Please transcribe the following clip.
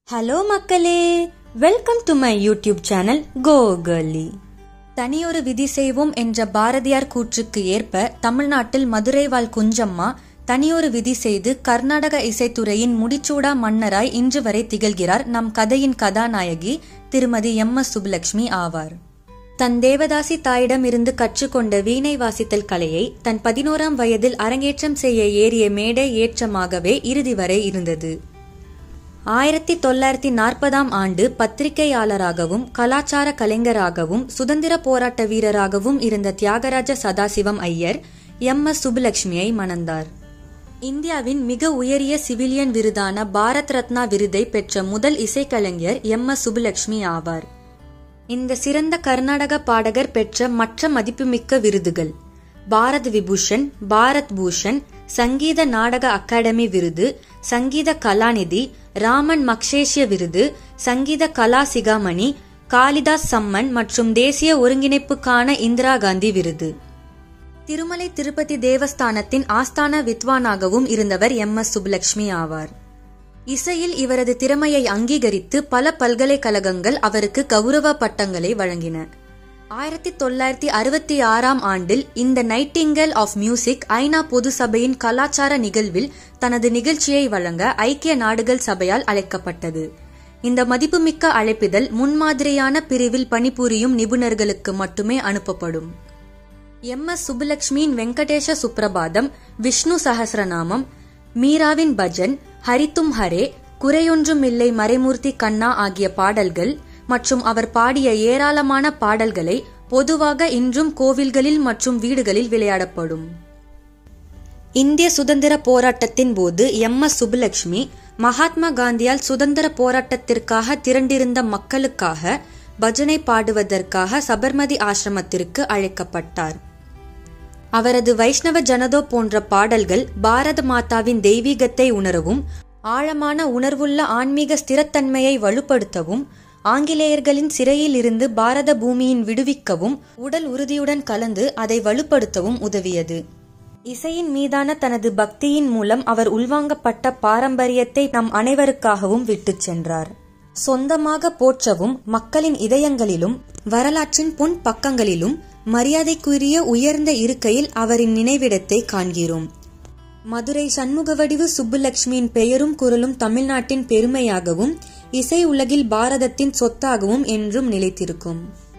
hello மக்களே welcome to my YouTube channel கோ கேர்லி தனியொரு விதி செய்வோம் என்ற பாரதியார் கூற்றுக்கு ஏற்ப தமிழ்நாட்டில் மதுரை வாழ் குஞ்சம்மா தனியொரு விதி செய்து கர்நாடக இசைத்துறையின் முடிச்சூடா மன்னராய் இன்று வரை திகழ்கிறார் நம் கதையின் கதாநாயகி திருமதி எம் எஸ் சுப்புலட்சுமி ஆவார் தன் தேவதாசி தாயிடம் இருந்து கற்றுக்கொண்ட வீணை வாசித்தல் கலையை தன் பதினோராம் வயதில் அரங்கேற்றம் செய்ய ஏறிய மேடை ஏற்றமாகவே இறுதி வரை இருந்தது ஆயிரத்தி தொள்ளாயிரத்தி நாற்பதாம் ஆண்டு பத்திரிகையாளராகவும் கலாச்சார கலைஞராகவும் சுதந்திர போராட்ட வீரராகவும் இருந்த தியாகராஜ சதாசிவம் ஐயர் எம் எஸ் சுப்புலட்சுமியை மணந்தார் இந்தியாவின் மிக உயரிய சிவிலியன் விருதான பாரத் ரத்னா விருதை பெற்ற முதல் இசைக்கலைஞர் எம் எஸ் சுப்புலட்சுமி ஆவார் இந்த சிறந்த கர்நாடக பாடகர் பெற்ற மற்ற மதிப்புமிக்க விருதுகள் பாரத் விபூஷன் பாரத் பூஷன் சங்கீத நாடக அகாடமி விருது சங்கீத கலாநிதி ராமன் மக்ஷேஷ்ய விருது சங்கீத கலா சிகாமணி காளிதாஸ் சம்மன் மற்றும் தேசிய ஒருங்கிணைப்புக்கான இந்திரா காந்தி விருது திருமலை திருப்பதி தேவஸ்தானத்தின் ஆஸ்தான வித்வானாகவும் இருந்தவர் எம் எஸ் சுப்புலட்சுமி ஆவார் இசையில் இவரது திறமையை அங்கீகரித்து பல பல்கலைக்கழகங்கள் அவருக்கு கௌரவ பட்டங்களை வழங்கின ஆயிரத்தி தொள்ளாயிரத்தி அறுபத்தி ஆறாம் ஆண்டில் இந்த நைட்டிங்கல் ஆஃப் மியூசிக் ஐநா பொது சபையின் கலாச்சார நிகழ்வில் தனது நிகழ்ச்சியை வழங்க ஐக்கிய நாடுகள் சபையால் அழைக்கப்பட்டது இந்த மதிப்புமிக்க அழைப்பிதழ் முன்மாதிரியான பிரிவில் பணிபுரியும் நிபுணர்களுக்கு மட்டுமே அனுப்பப்படும் எம் எஸ் சுப்புலட்சுமியின் வெங்கடேஷ சுப்ரபாதம் விஷ்ணு சஹசிரநாமம் மீராவின் பஜன் ஹரித்தும் ஹரே குறையொன்றும் இல்லை மறைமூர்த்தி கண்ணா ஆகிய பாடல்கள் மற்றும் அவர் பாடிய ஏராளமான பாடல்களை பொதுவாக இன்றும் கோவில்களில் மற்றும் வீடுகளில் விளையாடப்படும் இந்திய சுதந்திர போராட்டத்தின் போது எம் எஸ் சுப்புலட்சுமி மகாத்மா காந்தியால் சுதந்திர போராட்டத்திற்காக திரண்டிருந்த மக்களுக்காக பஜனை பாடுவதற்காக சபர்மதி ஆசிரமத்திற்கு அழைக்கப்பட்டார் அவரது வைஷ்ணவ ஜனதோ போன்ற பாடல்கள் பாரத மாதாவின் தெய்வீகத்தை உணரவும் ஆழமான உணர்வுள்ள ஆன்மீக ஸ்திரத்தன்மையை வலுப்படுத்தவும் ஆங்கிலேயர்களின் சிறையில் இருந்து பாரத பூமியின் விடுவிக்கவும் உடல் உறுதியுடன் கலந்து அதை வலுப்படுத்தவும் உதவியது இசையின் மீதான தனது பக்தியின் மூலம் அவர் உள்வாங்கப்பட்ட பாரம்பரியத்தை நம் அனைவருக்காகவும் விட்டுச் சென்றார் சொந்தமாக போற்றவும் மக்களின் இதயங்களிலும் வரலாற்றின் பொன் பக்கங்களிலும் மரியாதைக்குரிய உயர்ந்த இருக்கையில் அவரின் நினைவிடத்தை காண்கிறோம் மதுரை சண்முகவடிவு சுப்புலட்சுமியின் பெயரும் குரலும் தமிழ்நாட்டின் பெருமையாகவும் இசை உலகில் பாரதத்தின் சொத்தாகவும் என்றும் நிலைத்திருக்கும்